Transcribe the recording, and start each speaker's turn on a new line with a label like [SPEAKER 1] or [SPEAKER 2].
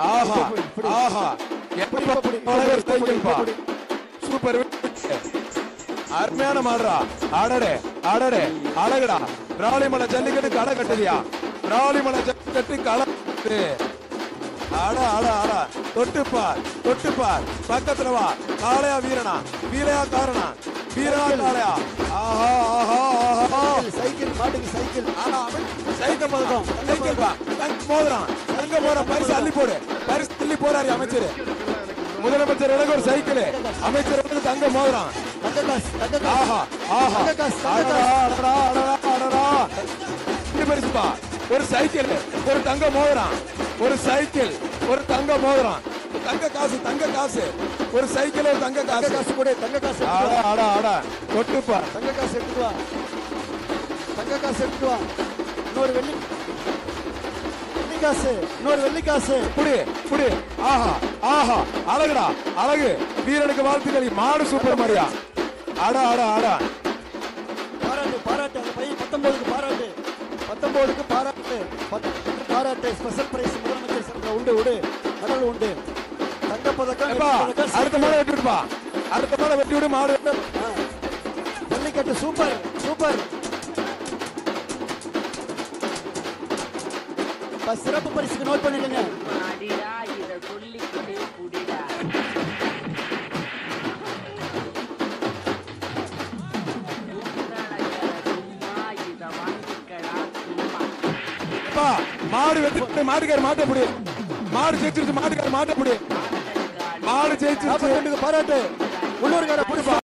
[SPEAKER 1] ஆஹா
[SPEAKER 2] இப்படி.
[SPEAKER 1] ஆஹா
[SPEAKER 2] இப்படி,
[SPEAKER 1] எப்ப
[SPEAKER 2] இப்படி,
[SPEAKER 1] அழகர்
[SPEAKER 2] இப்படி,
[SPEAKER 1] சைக்கிள்பா
[SPEAKER 2] இப்படி.
[SPEAKER 1] சூப்பர் அருமையான மாடுறா அடடே அடடே அழகுடா ராலிமலை ஜல்லிக்கட்டு களை கட்டுதியா ராலிமலை ஜல்லிக்கட்டு களை கட்டுது. அட அட அட தொட்டுப்பார் தொட்டுப்பார் பக்கத்துல வா காளையா வீரனா வீரையா காரணா வீரனா காளையா ஆஹா ஆஹா ஆஹா
[SPEAKER 2] சைக்கிள் மாட்டுக்கு சைக்கிள்
[SPEAKER 1] ஆனா அவன் சைக்கிள் பதக்கம் சைக்கிள் பா தங்க மோதுறான் தங்க போற பரிசு அள்ளி போடு பரிசு அள்ளி போறாரு அமைச்சர் முதலமைச்சர் எனக்கு ஒரு சைக்கிள் அமைச்சர் வந்து தங்க மோதுறான்
[SPEAKER 2] தங்க காசு தங்க காசு
[SPEAKER 1] ஆஹா ஆஹா
[SPEAKER 2] தங்க காசு, தங்க
[SPEAKER 1] அடடா,
[SPEAKER 2] காசு.
[SPEAKER 1] அடடா, அடடா, அடடா. இது பெருசுப்பா ஒரு சைக்கிள் ஒரு தங்க மோதிரம் ஒரு சைக்கிள் ஒரு தங்க மோதிரம் தங்க காசு தங்க காசு ஒரு சைக்கிள் ஒரு தங்க
[SPEAKER 2] தங்க
[SPEAKER 1] காசு
[SPEAKER 2] காசு கொடு தங்க காசு
[SPEAKER 1] அட
[SPEAKER 2] எடுத்துட்டு வா.
[SPEAKER 1] அட அட தொட்டுப்பா
[SPEAKER 2] தங்க காசு எடுத்துட்டு வா தங்க காசு எடுத்துட்டு வா இன்னொரு வெள்ளி வெள்ளி காசு இன்னொரு வெள்ளி காசு
[SPEAKER 1] புடி புடி ஆஹா ஆஹா அழகுடா அழகு வீரனுக்கு வாழ்த்துக்கள் மாடு சூப்பர் மாரியா அட அட அட
[SPEAKER 2] பாராட்டு பாராட்டு அந்த பையன் பத்தொன்பதுக்கு பாராட்டு பத்தொன்பதுக்கு பாராட்டு பத்தொன்பதுக்கு பாராட்டு ஸ்பெஷல் பிரைஸ் முதலமைச்சர் சங்கத்தில் உண்டு உண்டு மெடல் உண்டு தங்க பதக்கம்
[SPEAKER 1] ஏப்பா,
[SPEAKER 2] வெள்ளி பதக்கம்,
[SPEAKER 1] அடுத்த மாடை வெட்டி விடுப்பா அடுத்த மாடை வெட்டி விடு மாடு
[SPEAKER 2] ஆ. ஜல்லிக்கட்டு சூப்பர் சூப்பர் இப்ப சிறப்பு பரிசுக்கு நோட் பண்ணிடுங்க
[SPEAKER 3] அடிடா இத சொல்லிக்கிட்டே குடிடா சும்மா இத வாங்கிக்கடா சும்மா
[SPEAKER 1] அப்பா, மாடு வெட்டி மாட்டுக்கார மாட்ட முடி மாடு ஜெயிச்சிருச்சு மாட்டுக்கார மாட்ட முடி மாடு ஜெயிச்சிருச்சு
[SPEAKER 2] நாற்பத்தி ரெண்டுக்கு பாராட்டு உள்ளூர்கார பிடிப்பா